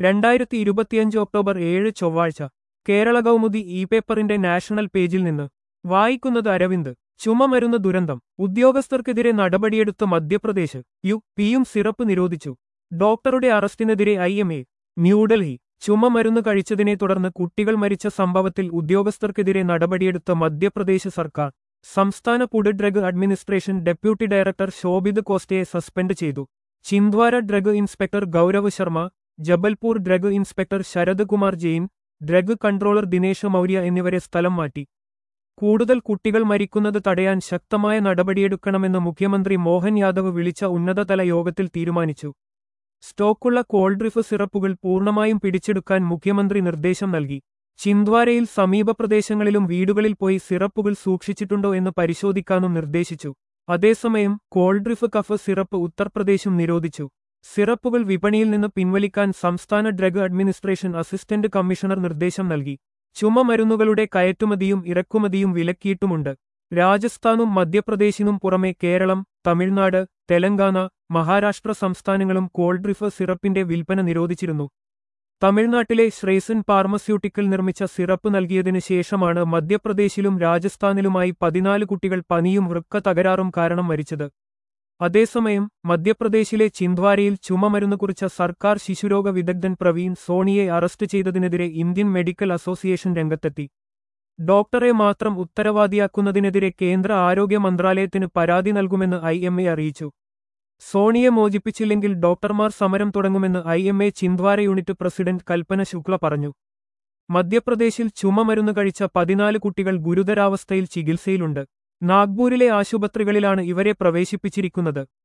രണ്ടായിരത്തി ഇരുപത്തിയഞ്ച് ഒക്ടോബർ ഏഴ് ചൊവ്വാഴ്ച കേരള കൗമുദി ഇ പേപ്പറിന്റെ നാഷണൽ പേജിൽ നിന്ന് വായിക്കുന്നത് അരവിന്ദ് ചുമമരുന്ന് ദുരന്തം ഉദ്യോഗസ്ഥർക്കെതിരെ നടപടിയെടുത്ത മധ്യപ്രദേശ് യു പിയും സിറപ്പ് നിരോധിച്ചു ഡോക്ടറുടെ അറസ്റ്റിനെതിരെ ഐ എം എ ന്യൂഡൽഹി ചുമമരുന്ന് കഴിച്ചതിനെ തുടർന്ന് കുട്ടികൾ മരിച്ച സംഭവത്തിൽ ഉദ്യോഗസ്ഥർക്കെതിരെ നടപടിയെടുത്ത മധ്യപ്രദേശ് സർക്കാർ സംസ്ഥാന food drug administration deputy director Shobhit കോസ്റ്റയെ സസ്പെൻഡ് ചെയ്തു Chhindwara drug inspector Gaurav Sharma Jabalpur drug inspector Sharath Kumar Jain drug controller Dinesh Maurya എന്നിവരെ സ്ഥലം മാറ്റി കൂടുതൽ കുട്ടികൾ മരിക്കുന്നത് തടയാൻ ശക്തമായ നടപടിയെടുക്കണമെന്ന് മുഖ്യമന്ത്രി മോഹൻ യാദവ് വിളിച്ച ഉന്നതതല യോഗത്തിൽ തീരുമാനിച്ചു സ്റ്റോക്കുള്ള കോൾഡ്രിഫ് സിറപ്പുകൾ പൂർണ്ണമായും പിടിച്ചെടുക്കാൻ മുഖ്യമന്ത്രി നിർദ്ദേശം നൽകി ചിന്ദ്വാരയിൽ സമീപ പ്രദേശങ്ങളിലും വീടുകളിൽ പോയി സിറപ്പുകൾ സൂക്ഷിച്ചിട്ടുണ്ടോ എന്ന് പരിശോധിക്കാനും നിർദ്ദേശിച്ചു അതേസമയം കോൾഡ്രിഫ് കഫ് സിറപ്പ് ഉത്തർപ്രദേശും നിരോധിച്ചു സിറപ്പുകൾ വിപണിയിൽ നിന്ന് പിൻവലിക്കാൻ സംസ്ഥാന ഡ്രഗ് അഡ്മിനിസ്ട്രേഷൻ അസിസ്റ്റന്റ് കമ്മീഷണർ നിർദ്ദേശം നൽകി ചുമമരുന്നുകളുടെ കയറ്റുമതിയും ഇറക്കുമതിയും വിലക്കിയിട്ടുമുണ്ട് രാജസ്ഥാനും മധ്യപ്രദേശിനും പുറമെ കേരളം തമിഴ്നാട് തെലങ്കാന മഹാരാഷ്ട്ര സംസ്ഥാനങ്ങളും കോൾഡ്രിഫ് സിറപ്പിന്റെ വിൽപ്പന നിരോധിച്ചിരുന്നു തമിഴ്നാട്ടിലെ ശ്രേസൻ ഫാർമസ്യൂട്ടിക്കൽ നിർമ്മിച്ച സിറപ്പ് നൽകിയതിനു ശേഷമാണ് മധ്യപ്രദേശിലും രാജസ്ഥാനിലുമായി പതിനാല് കുട്ടികൾ പനിയും വൃക്ക തകരാറും കാരണം മരിച്ചത് അതേസമയം മധ്യപ്രദേശിലെ ചിന്ദ്വാരയിൽ ചുമമരുന്ന് കുറിച്ച സർക്കാർ ശിശുരോഗ വിദഗ്ധൻ പ്രവീൺ സോണിയെ അറസ്റ്റ് ചെയ്തതിനെതിരെ ഇന്ത്യൻ മെഡിക്കൽ അസോസിയേഷൻ രംഗത്തെത്തി ഡോക്ടറെ മാത്രം ഉത്തരവാദിയാക്കുന്നതിനെതിരെ കേന്ദ്ര ആരോഗ്യ മന്ത്രാലയത്തിന് പരാതി നൽകുമെന്ന് ഐ എം എ അറിയിച്ചു സോണിയെ മോചിപ്പിച്ചില്ലെങ്കിൽ ഡോക്ടർമാർ സമരം തുടങ്ങുമെന്ന് I M A Chhindwara unit president Kalpana Shukla പറഞ്ഞു മധ്യപ്രദേശിൽ ചുമമരുന്ന് കഴിച്ച പതിനാല് കുട്ടികൾ ഗുരുതരാവസ്ഥയിൽ ചികിത്സയിലുണ്ട് നാഗ്പൂരിലെ ആശുപത്രികളിലാണ് ഇവരെ പ്രവേശിപ്പിച്ചിരിക്കുന്നത്